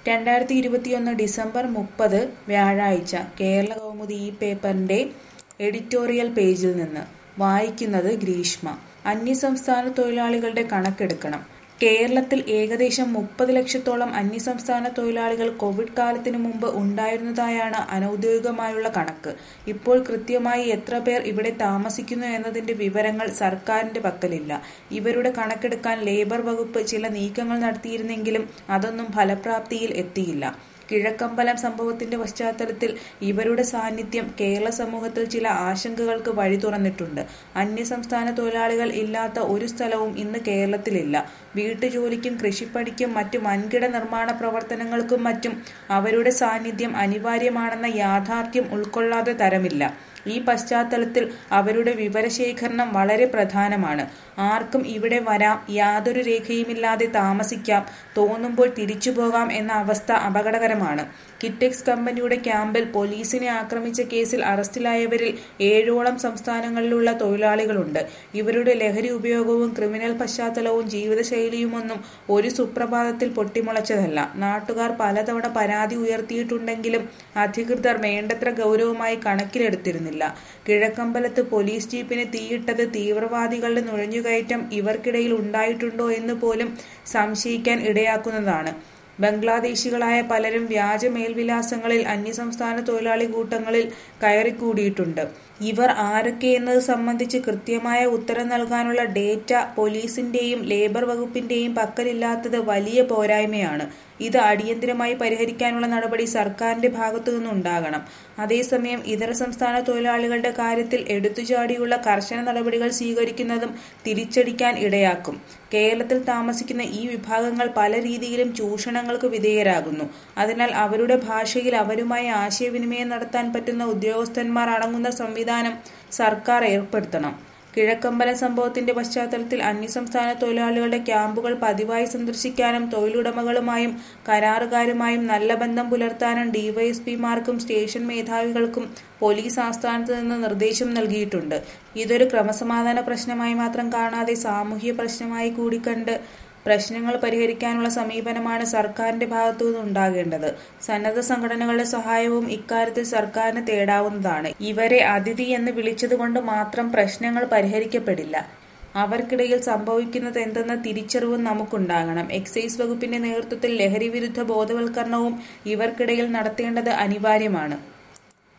രണ്ടായിരത്തി ഇരുപത്തിയൊന്ന് ഡിസംബർ മുപ്പത് വ്യാഴാഴ്ച കേരള കൗമുദി ഈ പേപ്പറിന്റെ എഡിറ്റോറിയൽ പേജിൽ നിന്ന് വായിക്കുന്നത് ഗ്രീഷ്മ അന്യസംസ്ഥാന തൊഴിലാളികളുടെ കണക്കെടുക്കണം കേരളത്തിൽ ഏകദേശം മുപ്പത് ലക്ഷത്തോളം അന്യസംസ്ഥാന തൊഴിലാളികൾ കോവിഡ് കാലത്തിനു മുമ്പ് ഉണ്ടായിരുന്നതായാണ് അനൌദ്യോഗികമായുള്ള കണക്ക് ഇപ്പോൾ കൃത്യമായി എത്ര പേർ ഇവിടെ താമസിക്കുന്നു എന്നതിന്റെ വിവരങ്ങൾ സർക്കാരിന്റെ പക്കലില്ല ഇവരുടെ കണക്കെടുക്കാൻ ലേബർ വകുപ്പ് ചില നീക്കങ്ങൾ നടത്തിയിരുന്നെങ്കിലും അതൊന്നും ഫലപ്രാപ്തിയിൽ എത്തിയില്ല കിഴക്കമ്പലം സംഭവത്തിന്റെ പശ്ചാത്തലത്തിൽ ഇവരുടെ സാന്നിധ്യം കേരള സമൂഹത്തിൽ ചില ആശങ്കകൾക്ക് വഴി തുറന്നിട്ടുണ്ട് അന്യസംസ്ഥാന തൊഴിലാളികൾ ഇല്ലാത്ത ഒരു സ്ഥലവും ഇന്ന് കേരളത്തിലില്ല വീട്ടുജോലിക്കും കൃഷിപ്പണിക്കും മറ്റു വൻകിട നിർമ്മാണ പ്രവർത്തനങ്ങൾക്കും മറ്റും അവരുടെ സാന്നിധ്യം അനിവാര്യമാണെന്ന യാഥാർത്ഥ്യം ഉൾക്കൊള്ളാതെ തരമില്ല ഈ പശ്ചാത്തലത്തിൽ അവരുടെ വിവരശേഖരണം വളരെ പ്രധാനമാണ് ആർക്കും ഇവിടെ വരാം യാതൊരു രേഖയുമില്ലാതെ താമസിക്കാം തോന്നുമ്പോൾ തിരിച്ചു പോകാം എന്ന അവസ്ഥ അപകടകരമാണ് കിറ്റെക്സ് കമ്പനിയുടെ ക്യാമ്പിൽ പോലീസിനെ ആക്രമിച്ച കേസിൽ അറസ്റ്റിലായവരിൽ ഏഴോളം സംസ്ഥാനങ്ങളിലുള്ള തൊഴിലാളികളുണ്ട് ഇവരുടെ ലഹരി ഉപയോഗവും ക്രിമിനൽ പശ്ചാത്തലവും ജീവിതശൈലിയുമൊന്നും ഒരു സുപ്രഭാതത്തിൽ പൊട്ടിമുളച്ചതല്ല നാട്ടുകാർ പലതവണ പരാതി ഉയർത്തിയിട്ടുണ്ടെങ്കിലും അധികൃതർ വേണ്ടത്ര ഗൗരവമായി കണക്കിലെടുത്തിരുന്നില്ല കിഴക്കമ്പലത്ത് പോലീസ് ജീപ്പിന് തീയിട്ടത് തീവ്രവാദികളുടെ നുഴഞ്ഞുകയറ്റം ഇവർക്കിടയിൽ ഉണ്ടായിട്ടുണ്ടോ എന്ന് പോലും സംശയിക്കാൻ ഇടയാക്കുന്നതാണ് ബംഗ്ലാദേശികളായ പലരും വ്യാജ മേൽവിലാസങ്ങളിൽ അന്യസംസ്ഥാന തൊഴിലാളി കൂട്ടങ്ങളിൽ കയറിക്കൂടിയിട്ടുണ്ട് ഇവർ ആരൊക്കെയെന്നത് സംബന്ധിച്ച് കൃത്യമായ ഉത്തരം നൽകാനുള്ള ഡേറ്റ പോലീസിന്റെയും ലേബർ വകുപ്പിന്റെയും പക്കലില്ലാത്തത് വലിയ പോരായ്മയാണ് ഇത് അടിയന്തിരമായി പരിഹരിക്കാനുള്ള നടപടി സർക്കാരിന്റെ ഭാഗത്തു നിന്നുണ്ടാകണം അതേസമയം ഇതര സംസ്ഥാന തൊഴിലാളികളുടെ കാര്യത്തിൽ എടുത്തുചാടിയുള്ള കർശന നടപടികൾ സ്വീകരിക്കുന്നതും തിരിച്ചടിക്കാൻ ഇടയാക്കും കേരളത്തിൽ താമസിക്കുന്ന ഈ വിഭാഗങ്ങൾ പല രീതിയിലും ചൂഷണങ്ങൾക്ക് വിധേയരാകുന്നു അതിനാൽ അവരുടെ ഭാഷയിൽ അവരുമായി ആശയവിനിമയം നടത്താൻ പറ്റുന്ന ഉദ്യോഗസ്ഥന്മാർ അടങ്ങുന്ന സംവിധാനം സർക്കാർ ഏർപ്പെടുത്തണം കിഴക്കമ്പലം സംഭവത്തിന്റെ പശ്ചാത്തലത്തിൽ അന്യസംസ്ഥാന തൊഴിലാളികളുടെ ക്യാമ്പുകൾ പതിവായി സന്ദർശിക്കാനും തൊഴിലുടമകളുമായും കരാറുകാരുമായും നല്ല ബന്ധം പുലർത്താനും ഡിവൈഎസ്പിമാർക്കും സ്റ്റേഷൻ മേധാവികൾക്കും പോലീസ് ആസ്ഥാനത്ത് നിന്ന് നിർദ്ദേശം നൽകിയിട്ടുണ്ട് ഇതൊരു ക്രമസമാധാന പ്രശ്നമായി മാത്രം കാണാതെ സാമൂഹ്യ പ്രശ്നമായി കൂടി കണ്ട് പ്രശ്നങ്ങൾ പരിഹരിക്കാനുള്ള സമീപനമാണ് സർക്കാരിന്റെ ഭാഗത്തു നിന്നുണ്ടാകേണ്ടത് സന്നദ്ധ സംഘടനകളുടെ സഹായവും ഇക്കാര്യത്തിൽ സർക്കാരിന് തേടാവുന്നതാണ് ഇവരെ അതിഥി എന്ന് വിളിച്ചതുകൊണ്ട് മാത്രം പ്രശ്നങ്ങൾ പരിഹരിക്കപ്പെടില്ല അവർക്കിടയിൽ സംഭവിക്കുന്നത് എന്തെന്ന തിരിച്ചറിവും നമുക്കുണ്ടാകണം എക്സൈസ് വകുപ്പിന്റെ നേതൃത്വത്തിൽ ലഹരി വിരുദ്ധ ബോധവൽക്കരണവും ഇവർക്കിടയിൽ നടത്തേണ്ടത് അനിവാര്യമാണ്